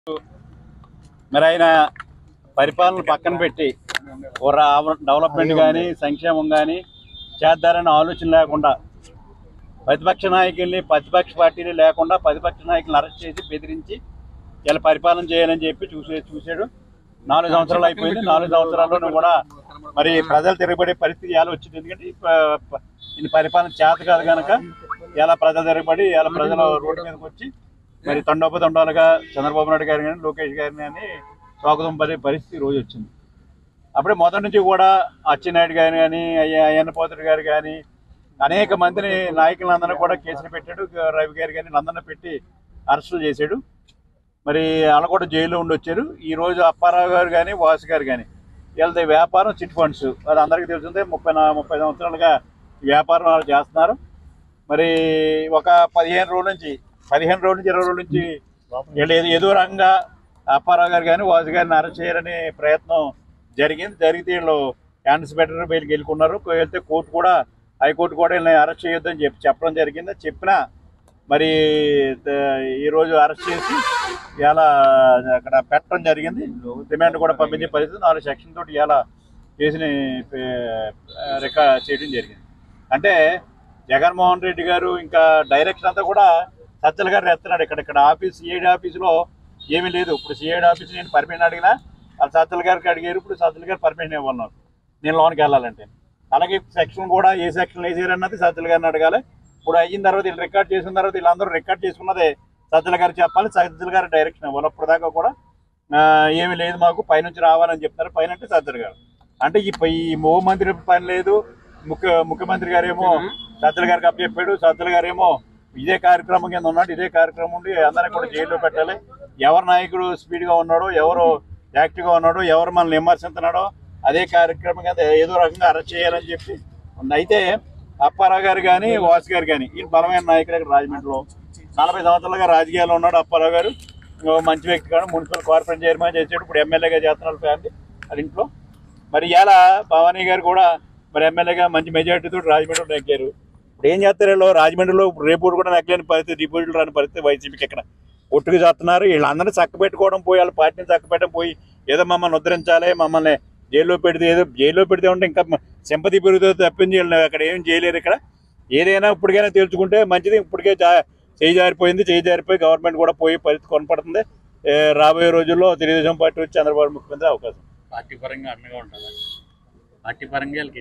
మరి ఆయన పరిపాలన పక్కన పెట్టి ఓ రా- డెవలప్మెంట్ కానీ సంక్షేమం కానీ చేద్దారనే ఆలోచన లేకుండా ప్రతిపక్ష నాయకుల్ని ప్రతిపక్ష పార్టీని లేకుండా ప్రతిపక్ష నాయకులను అరెస్ట్ చేసి బెదిరించి ఇలా పరిపాలన చేయాలని చెప్పి చూసే చూశాడు నాలుగు సంవత్సరాలు అయిపోయింది నాలుగు సంవత్సరాల్లోనూ కూడా మరి ప్రజలు తిరగబడే పరిస్థితి ఎలా వచ్చింది ఎందుకంటే ఈ ప- ప- ఈ పరిపాలన చేత కాదు కనుక ఎలా ప్రజలు తిరగబడి ఎలా ప్రజలు రోడ్డు మీదకి వచ్చి మరి తండోపతండాలుగా చంద్రబాబు నాయుడు గారిని కానీ లోకేష్ గారిని కానీ స్వాగతం పడే పరిస్థితి ఈ రోజు వచ్చింది అప్పుడే మొదటి నుంచి కూడా అచ్చెన్నాయుడు గారు కానీ అయ్యన్నపోతుడు గారు కానీ అనేక మందిని నాయకులందరూ కూడా కేసులు పెట్టాడు రవి గారు కానీ అందరిని పెట్టి అరెస్టులు చేశాడు మరి వాళ్ళు కూడా జైల్లో ఉండి వచ్చారు ఈ రోజు అప్పారావు గారు కానీ వాసు గారు కానీ వీళ్ళది వ్యాపారం చిట్ ఫండ్స్ అది అందరికీ తెలిసిందే ముప్పై నా ముప్పై సంవత్సరాలుగా ఈ వ్యాపారం వాళ్ళు చేస్తున్నారు మరి ఒక పదిహేను రోజుల నుంచి పదిహేను రోజుల నుంచి ఇరవై రోజుల నుంచి వీళ్ళు ఏదో ఏదో రకంగా అప్పారావు గారు కానీ వాసు గారిని అరెస్ట్ చేయాలనే ప్రయత్నం జరిగింది జరిగితే వీళ్ళు క్యాన్సర్ బెటర్ బయలుకి వెళ్ళుకున్నారు వెళ్తే కోర్టు కూడా హైకోర్టు కూడా వీళ్ళని అరెస్ట్ చేయొద్దని చెప్పి చెప్పడం జరిగింది చెప్పినా మరి త- ఈరోజు అరెస్ట్ చేసి ఇలా అక్కడ పెట్టడం జరిగింది రిమాండ్ కూడా పంపించే పరిస్థితి నాలుగు సెక్షన్ తోటి ఇలా కేసుని రికార్డ్ చేయడం జరిగింది అంటే జగన్మోహన్ రెడ్డి గారు ఇంకా డైరెక్షన్ అంతా కూడా సజ్జల గారు ఎత్తున్నాడు ఇక్కడ ఇక్కడ ఆఫీస్ సిఐడి ఆఫీసులో ఏమీ లేదు ఇప్పుడు సిఐడి ఆఫీస్ నేను పర్మిషన్ అడిగినా వాళ్ళు సజ్జల గారికి అడిగారు ఇప్పుడు సజ్జల గారు పర్మిషన్ ఇవ్వన్నారు నేను లోనికి వెళ్ళాలంటే అలాగే సెక్షన్ కూడా ఏ సెక్షన్ వేసారు అన్నది సజ్జల గారిని అడగాలి ఇప్పుడు అయిన తర్వాత వీళ్ళు రికార్డ్ చేసిన తర్వాత వీళ్ళందరూ రికార్డ్ చేసుకున్నదే సజ్జల గారు చెప్పాలి సజ్జల గారు డైరెక్షన్ ఇవ్వాలి అప్పుడు దాకా కూడా ఆ, ఏమీ లేదు మాకు పైనుంచి రావాలని చెప్తారు పైన అంటే సజ్జల గారు అంటే ఈ పై- ఈ మో మంత్రి పని లేదు ముఖ్య ముఖ్యమంత్రి గారేమో సజ్జల గారికి అప్పచెప్పాడు సజ్జల గారేమో ఇదే కార్యక్రమం కింద ఉన్నాడు ఇదే కార్యక్రమం ఉండి అందరినీ కూడా జైల్లో పెట్టాలి ఎవరు నాయకుడు స్పీడ్ గా ఉన్నాడో ఎవరు యాక్టివ్ గా ఉన్నాడో ఎవరు మనల్ని విమర్శిస్తున్నాడో అదే కార్యక్రమం కింద ఏదో రకంగా అరెస్ట్ చేయాలని చెప్పి ఉంది. అయితే అప్పారావు గారు కానీ వాసు గారు కానీ ఈ బలమైన నాయకుడు ఇక్కడ రాజమండ్రిలో నలభై సంవత్సరాలుగా రాజకీయాల్లో ఉన్నాడు అప్పారావు గారు ఓ మంచి వ్యక్తి కాదు మున్సిపల్ కార్పొరేషన్ చైర్మన్ చేసాడు ఇప్పుడు ఎమ్మెల్యేగా చేస్తున్నారు ఫ్యామిలీ వాళ్ళ ఇంట్లో మరి ఇలా భవానీ గారు కూడా మరి ఎమ్మెల్యేగా మంచి మెజార్టీతో రాజమండ్రిలో నెగ్గారు ఇప్పుడు ఏం చేస్తారు వీళ్ళు రాజమండ్రిలో ఇప్పుడు రేపు కూడా నెగ్గలేని పరిస్థితి డిపాజిట్లు రాని పరిస్థితి వైసీపీకి ఇక్కడ ఒట్టుకు చేస్తున్నారు వీళ్ళందరినీ చక్క పెట్టుకోవడం పోయి వాళ్ళ పార్టీని చక్క పెట్టడం పోయి ఏదో మమ్మల్ని ఉద్ధరించాలి మమ్మల్ని జైల్లో పెడితే ఏదో జైల్లో పెడితే ఉంటే ఇంకా సింపతి పెరుగుతుంది తప్పించి వీళ్ళని అక్కడ ఏం చేయలేరు ఇక్కడ ఏదైనా ఇప్పటికైనా తేల్చుకుంటే మంచిది ఇప్పటికే జా- చేయి జారిపోయింది చేయి జారిపోయి గవర్నమెంట్ కూడా పోయి పరిస్థితి కొనపడుతుంది ఏ, రాబోయే రోజుల్లో తెలుగుదేశం పార్టీ వచ్చి చంద్రబాబు ముఖ్యమంత్రి అవకాశం పార్టీ పరంగా అండగా ఉంటుందా పార్టీ పరంగా వీళ్ళకి